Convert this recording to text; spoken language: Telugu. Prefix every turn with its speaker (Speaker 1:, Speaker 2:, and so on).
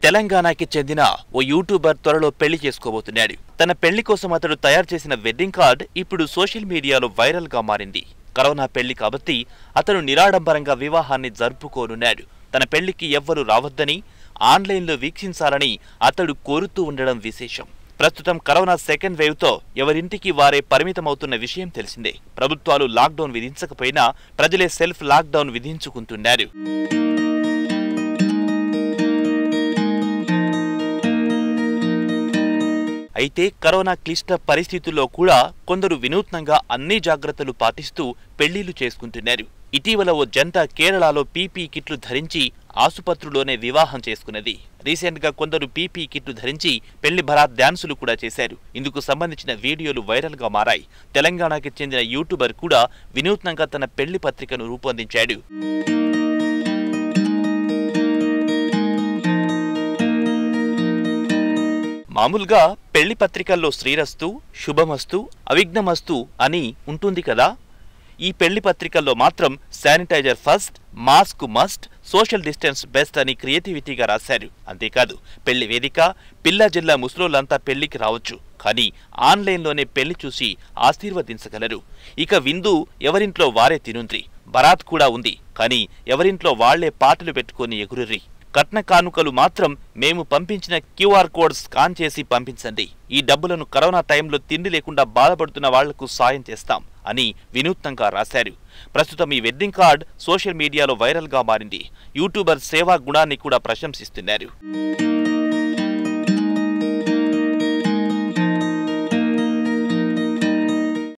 Speaker 1: తెలంగాణకి చెందిన ఓ యూట్యూబర్ త్వరలో పెళ్లి చేసుకోబోతున్నాడు తన పెళ్లి కోసం అతడు తయారు చేసిన వెడ్డింగ్ కార్డ్ ఇప్పుడు సోషల్ మీడియాలో వైరల్ గా మారింది కరోనా పెళ్లి కాబట్టి అతను నిరాడంబరంగా వివాహాన్ని జరుపుకోనున్నాడు తన పెళ్లికి ఎవ్వరూ రావద్దని ఆన్లైన్లో వీక్షించాలని అతడు కోరుతూ ఉండడం విశేషం ప్రస్తుతం కరోనా సెకండ్ వేవ్ తో ఎవరింటికి వారే పరిమితమవుతున్న విషయం తెలిసిందే ప్రభుత్వాలు లాక్డౌన్ విధించకపోయినా ప్రజలే సెల్ఫ్ లాక్డౌన్ విధించుకుంటున్నారు అయితే కరోనా క్లిష్ట పరిస్థితుల్లో కూడా కొందరు వినూత్నంగా అన్ని జాగ్రత్తలు పాటిస్తూ పెళ్లిళ్లు చేసుకుంటున్నారు ఇటీవల ఓ జంట కేరళలో పీపీ కిట్లు ధరించి ఆసుపత్రిలోనే వివాహం చేసుకున్నది రీసెంట్ గా కొందరు పీపీ కిట్లు ధరించి పెళ్లి భరాత్ డాన్సులు కూడా చేశారు ఇందుకు సంబంధించిన వీడియోలు వైరల్ గా మారాయి తెలంగాణకి చెందిన యూట్యూబర్ కూడా వినూత్నంగా తన పెళ్లి పత్రికను రూపొందించాడు మామూలుగా పెళ్లి పత్రికల్లో శ్రీరస్తు శుభమస్తు అవిఘ్నమస్తు అని ఉంటుంది కదా ఈ పెళ్లి పత్రికల్లో మాత్రం sanitizer first mask must social distance best అని క్రియేటివిటీగా రాశారు అంతేకాదు పెళ్లి వేదిక పిల్ల జిల్లా ముసలోళ్ళంతా పెళ్లికి రావచ్చు కానీ ఆన్లైన్లోనే పెళ్లి చూసి ఆశీర్వదించగలరు ఇక విందు ఎవరింట్లో వారే తినుండ్రి బరాత్ కూడా ఉంది కానీ ఎవరింట్లో వాళ్లే పాటలు పెట్టుకొని ఎగురుర్రి కట్న కానుకలు మాత్రం మేము పంపించిన క్యూఆర్ కోడ్ స్కాన్ చేసి పంపించండి ఈ డబ్బులను కరోనా టైంలో తిండి లేకుండా బాధపడుతున్న వాళ్లకు సాయం చేస్తాం అని వినూత్నంగా రాశారు ప్రస్తుతం ఈ వెడ్డింగ్ కార్డ్ సోషల్ మీడియాలో వైరల్ గా మారింది యూట్యూబర్ సేవా గుణాన్ని కూడా ప్రశంసిస్తున్నారు